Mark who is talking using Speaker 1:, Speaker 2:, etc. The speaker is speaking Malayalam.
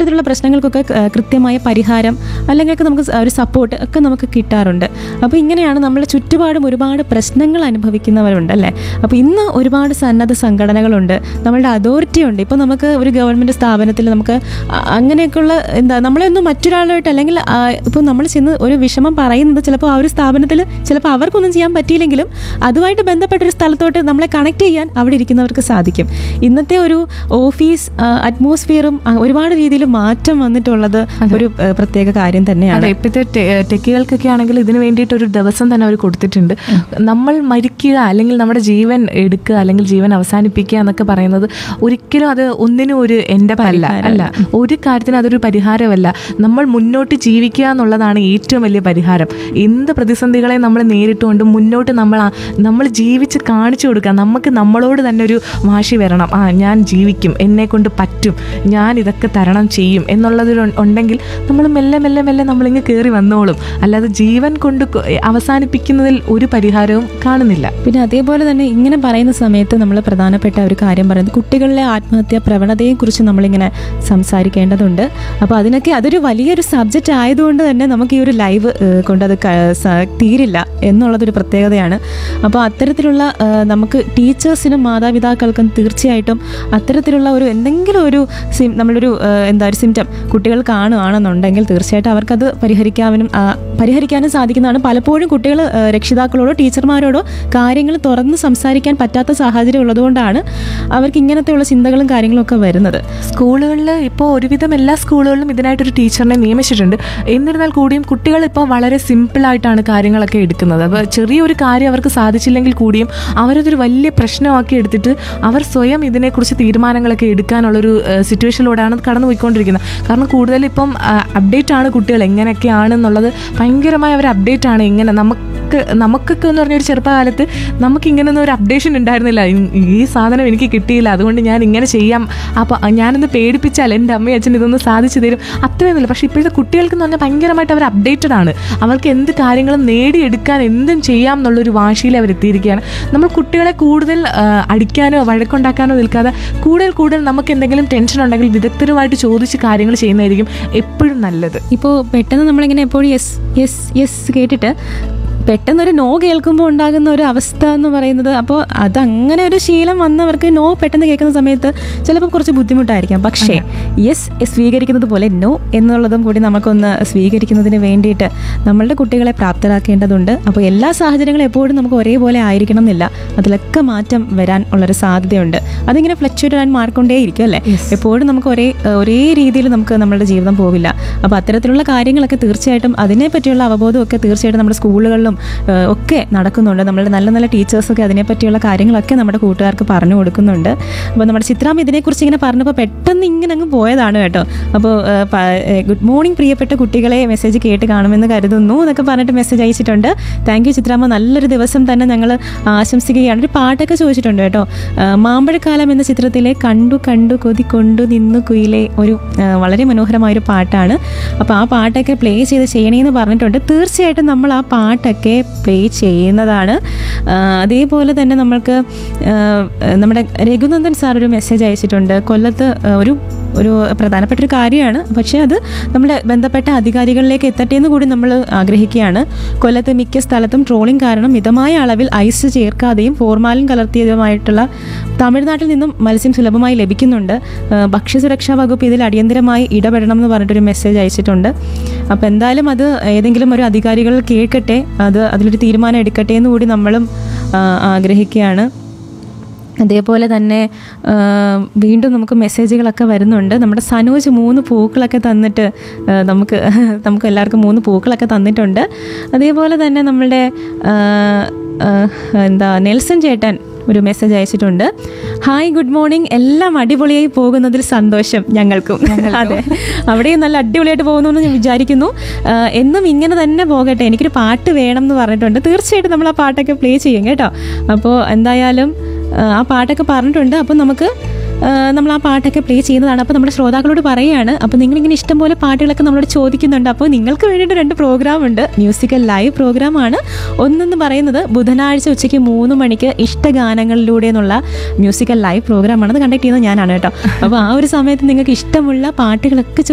Speaker 1: അത്തരത്തിലുള്ള പ്രശ്നങ്ങൾക്കൊക്കെ ക- കൃത്യമായ പരിഹാരം അല്ലെങ്കിൽ ഒക്കെ നമുക്ക് സ- ഒരു സപ്പോർട്ട് ഒക്കെ നമുക്ക് കിട്ടാറുണ്ട് അപ്പോൾ ഇങ്ങനെയാണ് നമ്മളെ ചുറ്റുപാടും ഒരുപാട് പ്രശ്നങ്ങൾ അനുഭവിക്കുന്നവരുണ്ട് അല്ലേ അപ്പോൾ ഇന്ന് ഒരുപാട് സന്നദ്ധ സംഘടനകളുണ്ട് നമ്മളുടെ അതോറിറ്റി ഉണ്ട് ഇപ്പോൾ നമുക്ക് ഒരു ഗവൺമെൻറ് സ്ഥാപനത്തിൽ നമുക്ക് അ- അങ്ങനെയൊക്കെയുള്ള എന്താ നമ്മളെയൊന്നും മറ്റൊരാളായിട്ട് അല്ലെങ്കിൽ ആ, ഇപ്പോൾ നമ്മൾ ചെന്ന് ഒരു വിഷമം പറയുന്നത് ചിലപ്പോൾ ആ ഒരു സ്ഥാപനത്തിൽ ചിലപ്പോൾ അവർക്കൊന്നും ചെയ്യാൻ പറ്റിയില്ലെങ്കിലും അതുമായിട്ട് ബന്ധപ്പെട്ട ഒരു സ്ഥലത്തോട്ട് നമ്മളെ കണക്ട് ചെയ്യാൻ അവിടെ ഇരിക്കുന്നവർക്ക് സാധിക്കും ഇന്നത്തെ ഒരു ഓഫീസ് അറ്റ്മോസ്ഫിയറും ആ, ഒരുപാട് രീതിയിൽ മാറ്റം വന്നിട്ടുള്ളത് ഒരു ആ, പ്രത്യേക കാര്യം തന്നെയാണ്
Speaker 2: അതെ ഇപ്പോഴത്തെ ടെ- ടെക്കുകൾക്കൊക്കെ ആണെങ്കിൽ ഇതിന് വേണ്ടിയിട്ട് ഒരു ദിവസം തന്നെ അവർ കൊടുത്തിട്ടുണ്ട് നമ്മൾ മരിക്കുക അല്ലെങ്കിൽ നമ്മുടെ ജീവൻ എടുക്കുക അല്ലെങ്കിൽ ജീവൻ അവസാനിപ്പിക്കുക എന്നൊക്കെ പറയുന്നത് ഒരിക്കലും അത് ഒന്നിനും ഒരു എൻ്റെ അല്ല അല്ല ഒരു കാര്യത്തിന് അതൊരു പരിഹാരമല്ല നമ്മൾ മുന്നോട്ട് ജീവിക്കുക എന്നുള്ളതാണ് ഏറ്റവും വലിയ പരിഹാരം എന്ത് പ്രതിസന്ധികളെ നമ്മൾ നേരിട്ടുകൊണ്ട് മുന്നോട്ട് നമ്മൾ ആ- നമ്മൾ ജീവിച്ച് കാണിച്ചു കൊടുക്കുക നമുക്ക് നമ്മളോട് തന്നെ ഒരു വാശി വരണം ആ ഞാൻ ജീവിക്കും എന്നെ കൊണ്ട് പറ്റും ഞാൻ ഇതൊക്കെ തരണം ചെയ്യും എന്നുള്ളത് ഉണ്ടെങ്കിൽ നമ്മൾ മെല്ലെ മെല്ലെ മെല്ലെ നമ്മളിങ്ങ് കയറി വന്നോളും അല്ലാതെ ജീവൻ കൊണ്ട് കൊ- അവസാനിപ്പിക്കുന്നതിൽ ഒരു പരിഹാരവും കാണുന്നില്ല
Speaker 1: പിന്നെ അതേപോലെ തന്നെ ഇങ്ങനെ പറയുന്ന സമയത്ത് നമ്മൾ പ്രധാനപ്പെട്ട ഒരു കാര്യം പറയുന്നത് കുട്ടികളിലെ ആത്മഹത്യാ പ്രവണതയെക്കുറിച്ച് നമ്മളിങ്ങനെ സംസാരിക്കേണ്ടതുണ്ട് അപ്പോൾ അതിനൊക്കെ അതൊരു വലിയൊരു സബ്ജക്റ്റ് ആയതുകൊണ്ട് തന്നെ നമുക്ക് ഈ ഒരു ലൈവ് ഏഹ്, കൊണ്ടത് ക- സ- തീരില്ല എന്നുള്ളതൊരു പ്രത്യേകതയാണ് അപ്പോൾ അത്തരത്തിലുള്ള ഏഹ്, നമുക്ക് ടീച്ചേഴ്സിനും മാതാപിതാക്കൾക്കും തീർച്ചയായിട്ടും അത്തരത്തിലുള്ള ഒരു എന്തെങ്കിലും ഒരു സിം നമ്മളൊരു ഏഹ്, എന്താ ഒരു സിംറ്റം കുട്ടികൾ കാണുകയാണെന്നുണ്ടെങ്കിൽ തീർച്ചയായിട്ടും അവർക്കത് പരിഹരിക്കാനും ആ, പരിഹരിക്കാനും സാധിക്കുന്നതാണ് പലപ്പോഴും കുട്ടികൾ രക്ഷിതാക്കളോടോ ടീച്ചർമാരോടോ കാര്യങ്ങൾ തുറന്ന് സംസാരിക്കാൻ പറ്റാത്ത സാഹചര്യം ഉള്ളതുകൊണ്ടാണ് അവർക്ക് ഇങ്ങനത്തെയുള്ള ചിന്തകളും കാര്യങ്ങളും ഒക്കെ വരുന്നത്
Speaker 2: സ്കൂളുകളിൽ ഇപ്പോൾ ഒരുവിധം എല്ലാ സ്കൂളുകളിലും ഇതിനായിട്ടൊരു ടീച്ചറിനെ നിയമിച്ചിട്ടുണ്ട് എന്നിരുന്നാൽ കൂടിയും കുട്ടികൾ ഇപ്പോൾ വളരെ സിമ്പിളായിട്ടാണ് കാര്യങ്ങളൊക്കെ എടുക്കുന്നത് അപ്പോൾ ചെറിയൊരു കാര്യം അവർക്ക് സാധിച്ചില്ലെങ്കിൽ കൂടിയും അവരതൊരു വലിയ പ്രശ്നമാക്കി എടുത്തിട്ട് അവർ സ്വയം ഇതിനെക്കുറിച്ച് തീരുമാനങ്ങളൊക്കെ എടുക്കാനുള്ളൊരു സിറ്റുവേഷനിലൂടെയാണ് കടന്നു പോയിക്കൊണ്ടിരിക്കുന്നത് കാരണം കൂടുതൽ ഇപ്പം അപ്ഡേറ്റ് ആണ് കുട്ടികൾ എങ്ങനെയൊക്കെയാണെന്നുള്ളത് ഭയങ്കരമായ ഒരു അപ്ഡേറ്റ് ആണ് ഇങ്ങനെ നമുക്ക് നമുക്കൊക്കെ എന്ന് പറഞ്ഞ ഒരു ചെറുപ്പകാലത്ത് നമുക്ക് ഇങ്ങനൊന്നും ഒരു അപ്ഡേഷൻ ഉണ്ടായിരുന്നില്ല ഈ- ഈ സാധനം എനിക്ക് കിട്ടിയില്ല അതുകൊണ്ട് ഞാൻ ഇങ്ങനെ ചെയ്യാം അപ്പോൾ ഞാനൊന്ന് പേടിപ്പിച്ചാൽ എൻ്റെ അമ്മയും അച്ഛൻ ഇതൊന്ന് സാധിച്ചു തരും അത്രയൊന്നുമില്ല പക്ഷേ ഇപ്പോഴത്തെ കുട്ടികൾക്ക് എന്ന് പറഞ്ഞാൽ ഭയങ്കരമായിട്ട് അവർ അപ്ഡേറ്റഡ് ആണ് അവർക്ക് എന്ത് കാര്യങ്ങളും നേടിയെടുക്കാൻ എന്തും ചെയ്യാം എന്നുള്ളൊരു വാശിയിൽ അവർ എത്തിയിരിക്കുകയാണ് നമ്മൾ കുട്ടികളെ കൂടുതൽ ആ, അടിക്കാനോ വഴക്കുണ്ടാക്കാനോ നിൽക്കാതെ കൂടുതൽ കൂടുതൽ നമുക്ക് എന്തെങ്കിലും ടെൻഷൻ ഉണ്ടെങ്കിൽ വിദഗ്ധരുമായിട്ട് ചോദിച്ച് കാര്യങ്ങൾ ചെയ്യുന്നതായിരിക്കും എപ്പോഴും നല്ലത്
Speaker 1: ഇപ്പോൾ പെട്ടെന്ന് നമ്മളിങ്ങനെ എപ്പോഴും യെസ് യെസ് യെസ് കേട്ടിട്ട് പെട്ടെന്നൊരു നോ കേൾക്കുമ്പോൾ ഉണ്ടാകുന്ന ഒരു അവസ്ഥ എന്ന് പറയുന്നത് അപ്പോൾ അതങ്ങനെ ഒരു ശീലം വന്നവർക്ക് നോ പെട്ടെന്ന് കേൾക്കുന്ന സമയത്ത് ചിലപ്പോൾ കുറച്ച് ബുദ്ധിമുട്ടായിരിക്കാം പക്ഷേ യെസ് സ്വീകരിക്കുന്നത് പോലെ നോ എന്നുള്ളതും കൂടി നമുക്കൊന്ന് സ്വീകരിക്കുന്നതിന് വേണ്ടിയിട്ട് നമ്മളുടെ കുട്ടികളെ പ്രാപ്തരാക്കേണ്ടതുണ്ട് അപ്പോൾ എല്ലാ സാഹചര്യങ്ങളും എപ്പോഴും നമുക്ക് ഒരേപോലെ ആയിരിക്കണം എന്നില്ല അതിലൊക്കെ മാറ്റം വരാൻ ഉള്ളൊരു സാധ്യതയുണ്ട് അതിങ്ങനെ ഫ്ലക്ച്വേറ്റ് ആൻ മാറിക്കൊണ്ടേയിരിക്കും അല്ലേ എപ്പോഴും നമുക്ക് ഒരേ ഒരേ രീതിയിൽ നമുക്ക് നമ്മുടെ ജീവിതം പോവില്ല അപ്പോൾ അത്തരത്തിലുള്ള കാര്യങ്ങളൊക്കെ തീർച്ചയായിട്ടും അതിനെപ്പറ്റിയുള്ള അവബോധമൊക്കെ തീർച്ചയായിട്ടും നമ്മുടെ സ്കൂളുകളിലും ഏഹ്, ഒക്കെ നടക്കുന്നുണ്ട് നമ്മളുടെ നല്ല നല്ല ടീച്ചേഴ്സൊക്കെ അതിനെപ്പറ്റിയുള്ള കാര്യങ്ങളൊക്കെ നമ്മുടെ കൂട്ടുകാർക്ക് പറഞ്ഞു കൊടുക്കുന്നുണ്ട് അപ്പോൾ നമ്മുടെ ചിത്രാമ്മ ഇതിനെക്കുറിച്ച് ഇങ്ങനെ പറഞ്ഞപ്പോൾ പെട്ടെന്ന് ഇങ്ങനെ അങ്ങ് പോയതാണ് കേട്ടോ അപ്പോൾ ഏഹ്, പ- ഏഹ്, ഗുഡ് മോർണിംഗ് പ്രിയപ്പെട്ട കുട്ടികളെ മെസ്സേജ് കേട്ട് കാണുമെന്ന് കരുതുന്നു എന്നൊക്കെ പറഞ്ഞിട്ട് മെസ്സേജ് അയച്ചിട്ടുണ്ട് താങ്ക് യു ചിത്രാമ്മ നല്ലൊരു ദിവസം തന്നെ ഞങ്ങൾ ആശംസിക്കുകയാണ് ഒരു പാട്ടൊക്കെ ചോദിച്ചിട്ടുണ്ട് കേട്ടോ ഏഹ്, മാമ്പഴക്കാലം എന്ന ചിത്രത്തിലെ കണ്ടു കണ്ടു കൊതി കൊണ്ടു നിന്നു കുയിലെ ഒരു ഏഹ്, വളരെ മനോഹരമായൊരു പാട്ടാണ് അപ്പോൾ ആ പാട്ടൊക്കെ പ്ലേ ചെയ്ത് ചെയ്യണേന്ന് പറഞ്ഞിട്ടുണ്ട് തീർച്ചയായിട്ടും നമ്മൾ ആ പാട്ടൊക്കെ പ്ലേ ചെയ്യുന്നതാണ് ആഹ്, അതേപോലെ തന്നെ നമ്മൾക്ക് ആഹ്, നമ്മുടെ രഘുനന്ദൻ സാർ ഒരു മെസ്സേജ് അയച്ചിട്ടുണ്ട് കൊല്ലത്ത് ആഹ്, ഒരു ഒരു പ്രധാനപ്പെട്ട ഒരു കാര്യമാണ് പക്ഷേ അത് നമ്മുടെ ബന്ധപ്പെട്ട അധികാരികളിലേക്ക് എത്തട്ടെ എന്ന് കൂടി നമ്മൾ ആഗ്രഹിക്കുകയാണ് കൊല്ലത്ത് മിക്ക സ്ഥലത്തും ട്രോളിംഗ് കാരണം മിതമായ അളവിൽ ഐസ് ചേർക്കാതെയും ഫോർമാലിൻ കലർത്തിയതുമായിട്ടുള്ള തമിഴ്നാട്ടിൽ നിന്നും മത്സ്യം സുലഭമായി ലഭിക്കുന്നുണ്ട് ആ, ഭക്ഷ്യസുരക്ഷാ വകുപ്പ് ഇതിൽ അടിയന്തരമായി ഇടപെടണം എന്ന് പറഞ്ഞിട്ടൊരു മെസ്സേജ് അയച്ചിട്ടുണ്ട് അപ്പോൾ എന്തായാലും അത് ഏതെങ്കിലും ഒരു അധികാരികൾ കേൾക്കട്ടെ അത് അതിലൊരു തീരുമാനം എടുക്കട്ടെ എന്ന് കൂടി നമ്മളും ആ, ആഗ്രഹിക്കുകയാണ് അതേപോലെ തന്നെ ആ, വീണ്ടും നമുക്ക് മെസ്സേജുകളൊക്കെ വരുന്നുണ്ട് നമ്മുടെ സനോജ് മൂന്ന് പൂക്കളൊക്കെ തന്നിട്ട് ആ, നമുക്ക് നമുക്ക് എല്ലാവർക്കും മൂന്ന് പൂക്കളൊക്കെ തന്നിട്ടുണ്ട് അതേപോലെ തന്നെ നമ്മളുടെ ആ, ആ, എന്താ നെൽസൺ ചേട്ടൻ ഒരു മെസ്സേജ് അയച്ചിട്ടുണ്ട് ഹായ് ഗുഡ് മോർണിംഗ് എല്ലാം അടിപൊളിയായി പോകുന്നതിൽ സന്തോഷം ഞങ്ങൾക്കും അതെ അവിടെയും നല്ല അടിപൊളിയായിട്ട് പോകുന്നു എന്ന് ഞാൻ വിചാരിക്കുന്നു ആ, എന്നും ഇങ്ങനെ തന്നെ പോകട്ടെ എനിക്കൊരു പാട്ട് വേണം എന്ന് പറഞ്ഞിട്ടുണ്ട് തീർച്ചയായിട്ടും നമ്മൾ ആ പാട്ടൊക്കെ പ്ലേ ചെയ്യും കേട്ടോ അപ്പോൾ എന്തായാലും ആ, ആ പാട്ടൊക്കെ പറഞ്ഞിട്ടുണ്ട് അപ്പോൾ നമുക്ക് ആ, നമ്മൾ ആ പാട്ടൊക്കെ പ്ലേ ചെയ്യുന്നതാണ് അപ്പോൾ നമ്മുടെ ശ്രോതാക്കളോട് പറയുകയാണ് അപ്പോൾ നിങ്ങളിങ്ങനെ ഇഷ്ടം പോലെ പാട്ടുകളൊക്കെ നമ്മളോട് ചോദിക്കുന്നുണ്ട് അപ്പോൾ നിങ്ങൾക്ക് വേണ്ടിയിട്ട് രണ്ട് പ്രോഗ്രാം ഉണ്ട് മ്യൂസിക്കൽ ലൈവ് പ്രോഗ്രാമാണ് ഒന്നെന്ന് പറയുന്നത് ബുധനാഴ്ച ഉച്ചയ്ക്ക് മൂന്ന് മണിക്ക് ഇഷ്ടഗാനങ്ങളിലൂടെ എന്നുള്ള മ്യൂസിക്കൽ ലൈവ് പ്രോഗ്രാമാണ് അത് കണ്ടക്ട് ചെയ്യുന്നത് ഞാനാണ് കേട്ടോ അപ്പോൾ ആ ഒരു സമയത്ത് നിങ്ങൾക്ക് ഇഷ്ടമുള്ള പാട്ടുകളൊക്കെ